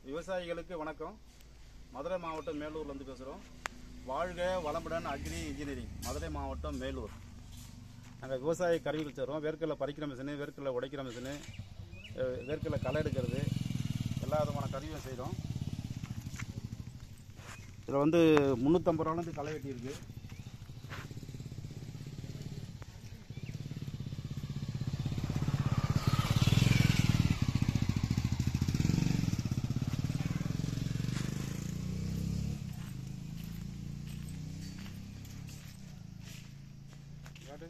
விவசாயிகளுக்கு வணக்கம் மதுரை மாவட்டம் மேலூர்லேருந்து பேசுகிறோம் வாழ்க வளமுடன் அக்ரி இன்ஜினியரிங் மதுரை மாவட்டம் மேலூர் நாங்கள் விவசாய கருவிகள் தருவோம் வேர்க்கடலை பறிக்கிற மிஷினு வேர்க்கடலை உடைக்கிற மிஷினு அஹ், வேர்க்கடலை களை எடுக்கிறது எல்லா விதமான கருவியும் செய்கிறோம் இதில் வந்து முந்நூற்றம்பது ரூபாலேருந்து களை வெட்டி இருக்குது காட்டு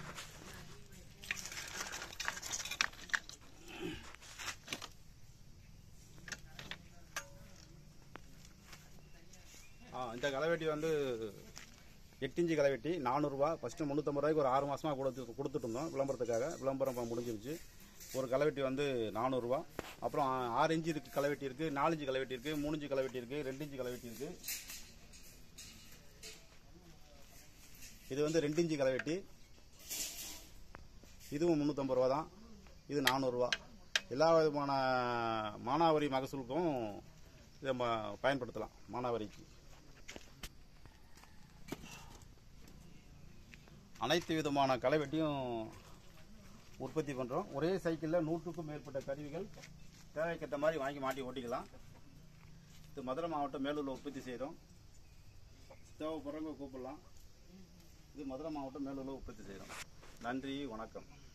ஆ இந்த களைவெட்டி வந்து எட்டு இன்ச்சு களைவெட்டி நானூறுரூவா ஃபஸ்ட்டு முந்நூற்றம்பது ரூபாய்க்கு ஒரு ஆறு மாதமாக கொடுத்து கொடுத்துட்டு இருந்தோம் விளம்பரத்துக்காக விளம்பரம் இப்ப முடிஞ்சிருச்சு ஒரு களைவெட்டி வந்து நானூறுரூவா அப்புறம் ஆ- ஆறு இன்ச்சு இருக்கு களைவெட்டி இருக்குது நாலு இன்ச்சு களைவெட்டி இருக்குது மூணு இன்ச்சு களைவெட்டி இருக்குது ரெண்டு இன்ச்சு களைவெட்டி இருக்குது இது வந்து ரெண்டு இன்ச்சு களைவெட்டி இதுவும் முந்நூற்றம்பது ரூபா தான் இது நானூறுரூவா எல்லா விதமான மானாவாரி மகசூலுக்கும் இதை நம்ம பயன்படுத்தலாம் மானாவாரிக்கு அனைத்து விதமான களைவெட்டியும் உற்பத்தி பண்ணுறோம் ஒரே சைக்கிளில் நூற்றுக்கும் மேற்பட்ட கருவிகள் தேவைக்கேற்ற மாதிரி வாங்கி மாட்டி ஓட்டிக்கலாம் இது மதுரை மாவட்டம் மேலூரில் உற்பத்தி செய்கிறோம் தேவைப்படுறவங்க கூப்பிடலாம் இது மதுரை மாவட்டம் மேலூரில் உற்பத்தி செய்கிறோம் நன்றி வணக்கம்